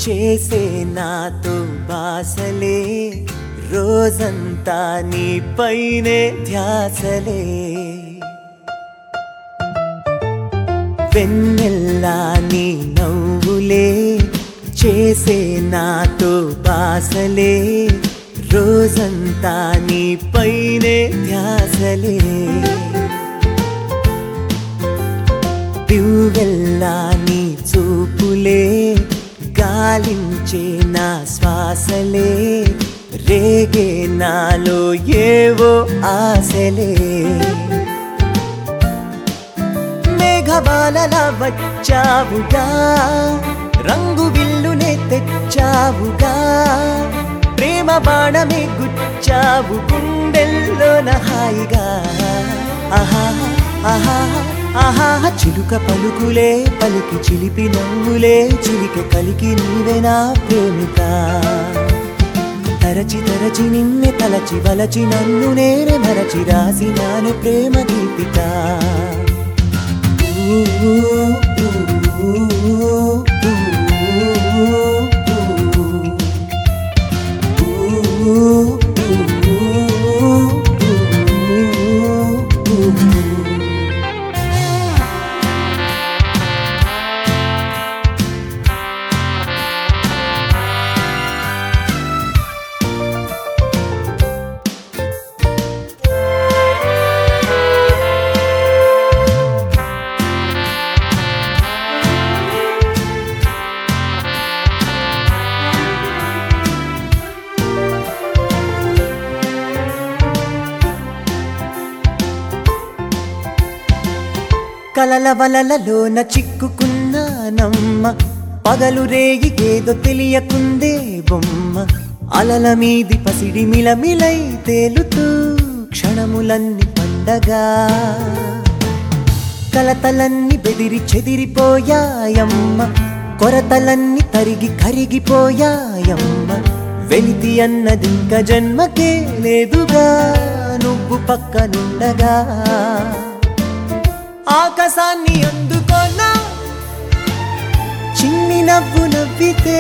చేసే నాతో బాసలే రోజంతా నీ పైనే ధ్యాసలే వెన్నెల్లా నీ నవ్వులే చేసే నాతో బాసలే రోజంతా నీ పైనే ధ్యాసలే దివ్వెల్లా నీ చూపులే గాలించే నా శ్వాసలే రేగే నాలో ఏవో ఆశలే మేఘమాలలా వచ్చావుగా రంగు విల్లునే తెచ్చావుగా ప్రేమ బాణమే గుచ్చావు గుండెల్లోన హాయిగా ఆహా ఆహా ఆహా చిలుక పలుకులే పలికి చిలిపి నవ్వులే చిలిక కలికి నీవే నా ప్రేమిక తరచి తరచి నిన్నే తలచి వలచి నన్ను నేనే మరచి రాసి నానే ప్రేమ గీతిక కలల వలలలోన చిక్కుకున్నానమ్మ పగలు రేగి ఏదో తెలియకుందే బొమ్మ అలల మీది పసిడి మిలమిలై తేలుతూ క్షణములన్నీ పండగా కలతలన్నీ బెదిరి చెదిరిపోయాయమ్మ కొరతలన్నీ తరిగి కరిగిపోయాయమ్మ వెలితి అన్నదింక జన్మకే లేదుగా నువ్వు పక్కనుండగా ఆకాశాన్ని అందుకోనా చిన్ని నవ్వు నవ్వితే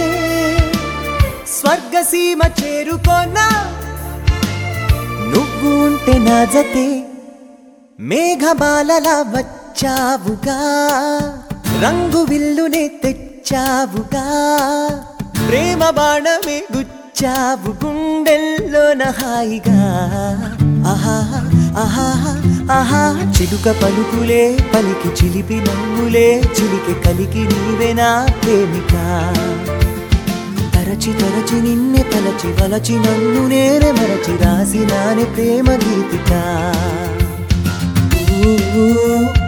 స్వర్గసీమ చేరుకోనా నువ్వు ఉంటే నా జతే మేఘమాలలా వచ్చావుగా రంగు విల్లునే తెచ్చావుగా ప్రేమ బాణమే గుచ్చావు గుండెల్లోన హాయిగా ఆహా ఆహా ఆహా చిలుక పలుకులే పలికి చిలిపి నవ్వులే చిలికి కలికి నీవే నా ప్రేమిక తరచి తరచి నిన్నే తలచి వలచి నన్ను నేనే మరచి రాసి నానే ప్రేమ గీతిక ఊ, ఊ,